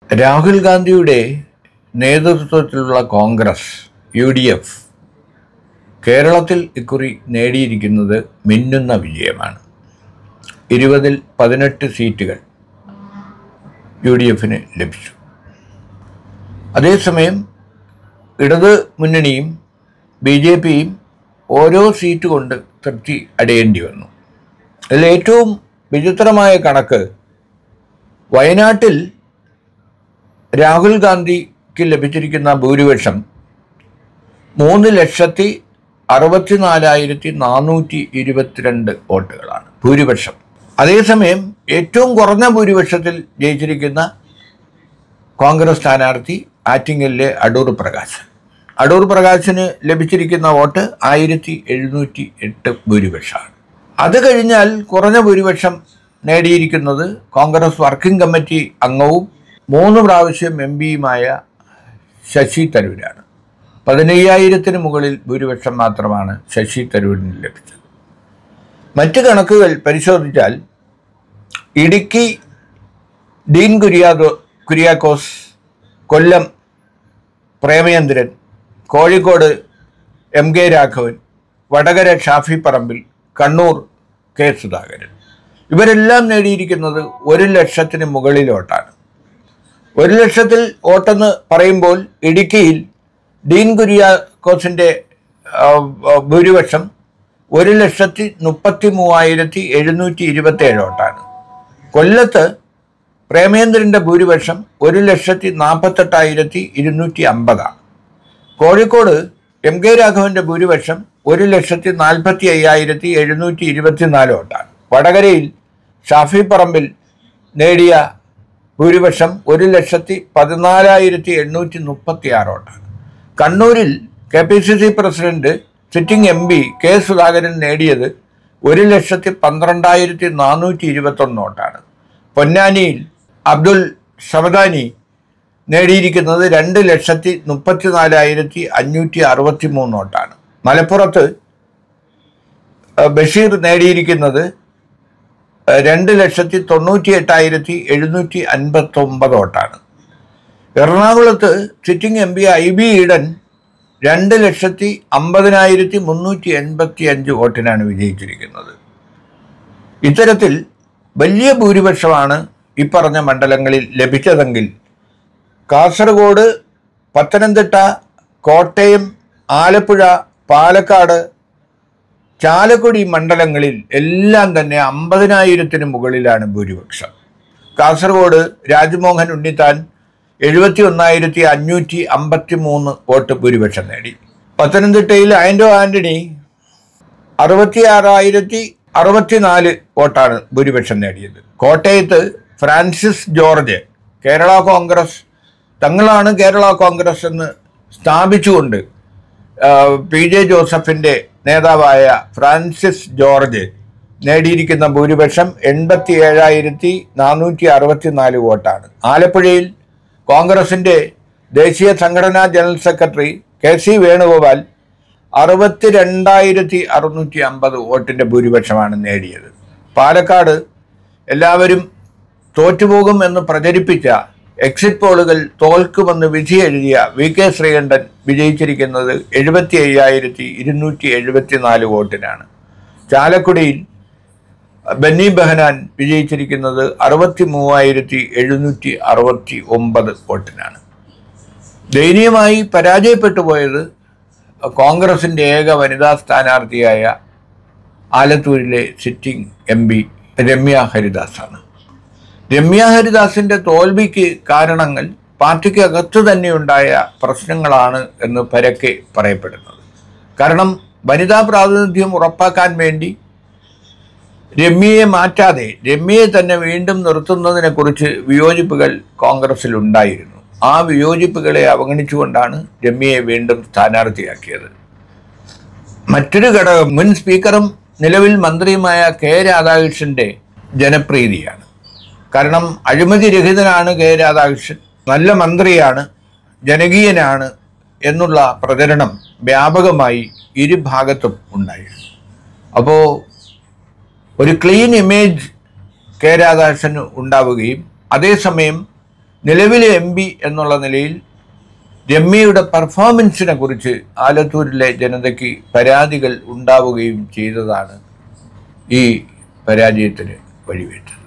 രാഹുൽ ഗാന്ധിയുടെ നേതൃത്വത്തിലുള്ള Congress U D F കേരളത്തിൽ ഇക്കുറി നേടിയിരിക്കുന്നത് മിന്നുന്ന വിജയമാണ് ഇരുപതിൽ പതിനെട്ട് സീറ്റുകൾ യു ഡി എഫിന് ലഭിച്ചു അതേസമയം ഇടത് മുന്നണിയും ബി ജെ പിയും ഓരോ സീറ്റ് കൊണ്ട് തൃപ്തി അടയേണ്ടി വന്നു അതിൽ ഏറ്റവും വിചിത്രമായ കണക്ക് വയനാട്ടിൽ രാഹുൽ ഗാന്ധിക്ക് ലഭിച്ചിരിക്കുന്ന ഭൂരിപക്ഷം മൂന്ന് ലക്ഷത്തി അറുപത്തിനാലായിരത്തി നാനൂറ്റി ഇരുപത്തിരണ്ട് വോട്ടുകളാണ് ഭൂരിപക്ഷം അതേസമയം ഏറ്റവും കുറഞ്ഞ ഭൂരിപക്ഷത്തിൽ ജയിച്ചിരിക്കുന്ന കോൺഗ്രസ് സ്ഥാനാർത്ഥി ആറ്റിങ്ങലിലെ അടൂർ പ്രകാശ് അടൂർ പ്രകാശിന് ലഭിച്ചിരിക്കുന്ന വോട്ട് ആയിരത്തി എഴുന്നൂറ്റി എട്ട് ഭൂരിപക്ഷമാണ് അത് കഴിഞ്ഞാൽ കുറഞ്ഞ ഭൂരിപക്ഷം നേടിയിരിക്കുന്നത് കോൺഗ്രസ് വർക്കിംഗ് കമ്മിറ്റി അംഗവും മൂന്ന് പ്രാവശ്യം എം പിയുമായ ശശി തരൂരാണ് പതിനയ്യായിരത്തിന് മുകളിൽ ഭൂരിപക്ഷം മാത്രമാണ് ശശി തരൂരിന് ലഭിച്ചത് മറ്റ് കണക്കുകൾ പരിശോധിച്ചാൽ ഇടുക്കി ഡീൻ കുര്യാദോ Kuriakose Kollam Premachandran Kozhikode M K Raghavan Vadakara Shafi Parambil Kannur K Sudhakaran ഇവരെല്ലാം നേടിയിരിക്കുന്നത് ഒരു ലക്ഷത്തിന് മുകളിലോട്ടാണ് ഒരു ലക്ഷത്തിൽ വോട്ടെന്ന് പറയുമ്പോൾ ഇടുക്കിയിൽ ഡീൻ കുര്യാക്കോസിൻ്റെ ആ, ആ, ഭൂരിപക്ഷം ഒരു ലക്ഷത്തി മുപ്പത്തി മൂവായിരത്തി എഴുന്നൂറ്റി ഇരുപത്തേഴ് വോട്ടാണ് കൊല്ലത്ത് പ്രേമേന്ദ്രൻ്റെ ഭൂരിപക്ഷം ഒരു ലക്ഷത്തി നാൽപ്പത്തെട്ടായിരത്തി ഇരുന്നൂറ്റി അമ്പതാണ് കോഴിക്കോട് എം കെ രാഘവന്റെ ഭൂരിപക്ഷം ഒരു ലക്ഷത്തി നാൽപ്പത്തി അയ്യായിരത്തി എഴുന്നൂറ്റി ഇരുപത്തിനാല് വോട്ടാണ് വടകരയിൽ ഷാഫി പറമ്പിൽ നേടിയ ഭൂരിപക്ഷം ഒരു ലക്ഷത്തി പതിനാലായിരത്തി എണ്ണൂറ്റി മുപ്പത്തി ആറ് വോട്ടാണ് കണ്ണൂരിൽ K P C C president sitting M P K Sudhakaran നേടിയത് ഒരു ലക്ഷത്തി പന്ത്രണ്ടായിരത്തി നാനൂറ്റി ഇരുപത്തൊന്ന് വോട്ടാണ് പൊന്നാനിയിൽ അബ്ദുൽ സമദാനി നേടിയിരിക്കുന്നത് രണ്ട് ലക്ഷത്തി മുപ്പത്തി നാലായിരത്തി അഞ്ഞൂറ്റി അറുപത്തി മൂന്ന് വോട്ടാണ് മലപ്പുറത്ത് അഹ് ബഷീർ നേടിയിരിക്കുന്നത് അഹ് രണ്ട് ലക്ഷത്തി തൊണ്ണൂറ്റി എട്ടായിരത്തി എഴുന്നൂറ്റി അൻപത്തി ഒമ്പത് വോട്ടാണ് എറണാകുളത്ത് sitting M P Hibi Eden രണ്ട് ലക്ഷത്തി അമ്പതിനായിരത്തി മുന്നൂറ്റി എൺപത്തി അഞ്ച് വോട്ടിനാണ് വിജയിച്ചിരിക്കുന്നത് ഇത്തരത്തിൽ വലിയ ഭൂരിപക്ഷമാണ് ഇപ്പറഞ്ഞ മണ്ഡലങ്ങളിൽ ലഭിച്ചതെങ്കിൽ കാസർഗോഡ് പത്തനംതിട്ട കോട്ടയം ആലപ്പുഴ പാലക്കാട് ചാലക്കുടി മണ്ഡലങ്ങളിൽ എല്ലാം തന്നെ അമ്പതിനായിരത്തിന് മുകളിലാണ് ഭൂരിപക്ഷം കാസർഗോഡ് രാജ്മോഹൻ ഉണ്ണിത്താൻ എഴുപത്തി ഒന്നായിരത്തി അഞ്ഞൂറ്റി അമ്പത്തി മൂന്ന് വോട്ട് ഭൂരിപക്ഷം നേടി പത്തനംതിട്ടയിൽ ആൻഡോ ആന്റണി അറുപത്തി ആറായിരത്തി അറുപത്തിനാല് വോട്ടാണ് ഭൂരിപക്ഷം നേടിയത് കോട്ടയത്ത് ഫ്രാൻസിസ് ജോർജ് കേരള കോൺഗ്രസ് തങ്ങളാണ് കേരള കോൺഗ്രസ് എന്ന് സ്ഥാപിച്ചുകൊണ്ട് ആ, പി ജെ ജോസഫിൻ്റെ നേതാവായ ഫ്രാൻസിസ് ജോർജ് നേടിയിരിക്കുന്ന ഭൂരിപക്ഷം എൺപത്തി ഏഴായിരത്തി നാനൂറ്റി അറുപത്തിനാല് വോട്ടാണ് ആലപ്പുഴയിൽ കോൺഗ്രസിൻ്റെ ദേശീയ സംഘടനാ general secretary K C Venugopal അറുപത്തി രണ്ടായിരത്തി അറുന്നൂറ്റി അമ്പത് വോട്ടിൻ്റെ ഭൂരിപക്ഷമാണ് നേടിയത് പാലക്കാട് എല്ലാവരും തോറ്റുപോകും എന്ന് പ്രചരിപ്പിച്ച എക്സിറ്റ് പോളുകൾ തോൽക്കുമെന്ന് വിധി എഴുതിയ വി കെ ശ്രീകണ്ഠൻ വിജയിച്ചിരിക്കുന്നത് എഴുപത്തി അയ്യായിരത്തി ഇരുന്നൂറ്റി എഴുപത്തി നാല് വോട്ടിനാണ് ചാലക്കുടിയിൽ ബെന്നി ബെഹനാൻ വിജയിച്ചിരിക്കുന്നത് അറുപത്തി മൂവായിരത്തി എഴുന്നൂറ്റി അറുപത്തി ഒമ്പത് വോട്ടിനാണ് ദയനീയമായി പരാജയപ്പെട്ടു പോയത് കോൺഗ്രസിൻ്റെ ഏക വനിതാ സ്ഥാനാർത്ഥിയായ ആലത്തൂരിലെ സിറ്റിംഗ് എം പി രമ്യ ഹരിദാസാണ് രമ്യ ഹരിദാസിന്റെ തോൽവിക്ക് കാരണങ്ങൾ പാർട്ടിക്ക് അകത്തു തന്നെയുണ്ടായ പ്രശ്നങ്ങളാണ് എന്ന് പരക്കെ പറയപ്പെടുന്നത് കാരണം വനിതാ പ്രാതിനിധ്യം ഉറപ്പാക്കാൻ വേണ്ടി രമ്യയെ മാറ്റാതെ രമ്യയെ തന്നെ വീണ്ടും നിർത്തുന്നതിനെക്കുറിച്ച് വിയോജിപ്പുകൾ കോൺഗ്രസിൽ ഉണ്ടായിരുന്നു ആ വിയോജിപ്പുകളെ അവഗണിച്ചുകൊണ്ടാണ് രമ്യയെ വീണ്ടും സ്ഥാനാർത്ഥിയാക്കിയത് മറ്റൊരു ഘടകം മുൻ സ്പീക്കറും നിലവിൽ മന്ത്രിയുമായ കെ രാധാകൃഷ്ണന്റെ ജനപ്രീതിയാണ് കാരണം അഴിമതി രഹിതനാണ് കെ രാധാകൃഷ്ണൻ നല്ല മന്ത്രിയാണ് ജനകീയനാണ് എന്നുള്ള പ്രചരണം വ്യാപകമായി ഇരുഭാഗത്തും ഉണ്ടായിരുന്നു അപ്പോൾ ഒരു ക്ലീൻ ഇമേജ് കെ രാധാകൃഷ്ണന് ഉണ്ടാവുകയും അതേസമയം നിലവിലെ എം പി എന്നുള്ള നിലയിൽ രമ്യയുടെ പെർഫോമൻസിനെ കുറിച്ച് ആലത്തൂരിലെ ജനതയ്ക്ക് പരാതികൾ ഉണ്ടാവുകയും ചെയ്തതാണ് ഈ പരാജയത്തിന് വഴിവെച്ചത്